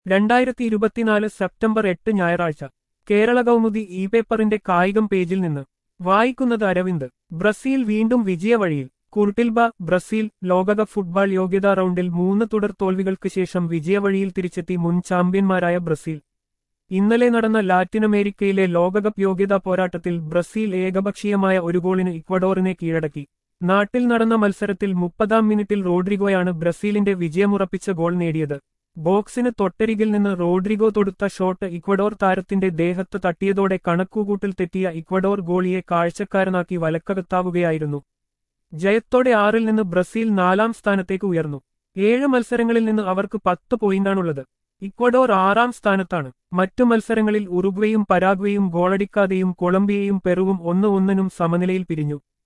രണ്ടായിരത്തി ഇരുപത്തിനാല് സെപ്റ്റംബർ എട്ട് ഞായറാഴ്ച കേരള കൗമുദി ഇ പേപ്പറിന്റെ കായികം പേജിൽ നിന്ന് വായിക്കുന്നത് അരവിന്ദ് ബ്രസീൽ വീണ്ടും വിജയവഴിയിൽ കുർട്ടിൽബ ബ്രസീൽ ലോകകപ്പ് ഫുട്ബോൾ യോഗ്യതാ റൗണ്ടിൽ മൂന്ന് തുടർ തോൽവികൾക്ക് ശേഷം വിജയവഴിയിൽ തിരിച്ചെത്തി മുൻ ചാമ്പ്യന്മാരായ ബ്രസീൽ ഇന്നലെ നടന്ന ലാറ്റിനമേരിക്കയിലെ ലോകകപ്പ് യോഗ്യതാ പോരാട്ടത്തിൽ ബ്രസീൽ ഏകപക്ഷീയമായ ഒരു ഗോളിന് ഇക്വഡോറിനെ കീഴടക്കി നാട്ടിൽ നടന്ന മത്സരത്തിൽ മുപ്പതാം മിനിറ്റിൽ റോഡ്രിഗോയാണ് ബ്രസീലിന്റെ വിജയമുറപ്പിച്ച ഗോൾ നേടിയത് ബോക്സിന് തൊട്ടരികിൽ നിന്ന് റോഡ്രിഗോ തൊടുത്ത ഷോട്ട് ഇക്വഡോർ താരത്തിന്റെ ദേഹത്ത് തട്ടിയതോടെ കണക്കുകൂട്ടിൽ തെറ്റിയ ഇക്വഡോർ ഗോളിയെ കാഴ്ചക്കാരനാക്കി വലക്കകത്താവുകയായിരുന്നു ജയത്തോടെ ആറിൽ നിന്ന് ബ്രസീൽ നാലാം സ്ഥാനത്തേക്ക് ഉയർന്നു ഏഴ് മത്സരങ്ങളിൽ നിന്ന് അവർക്ക് പത്ത് പോയിന്റാണുള്ളത് ഇക്വഡോർ ആറാം സ്ഥാനത്താണ് മറ്റു മത്സരങ്ങളിൽ ഉറുഗ്വേയും പരാഗ്വേയും ഗോളടിക്കാതെയും കൊളംബിയയും പെറുവും ഒന്ന് ഒന്നിനും സമനിലയിൽ പിരിഞ്ഞു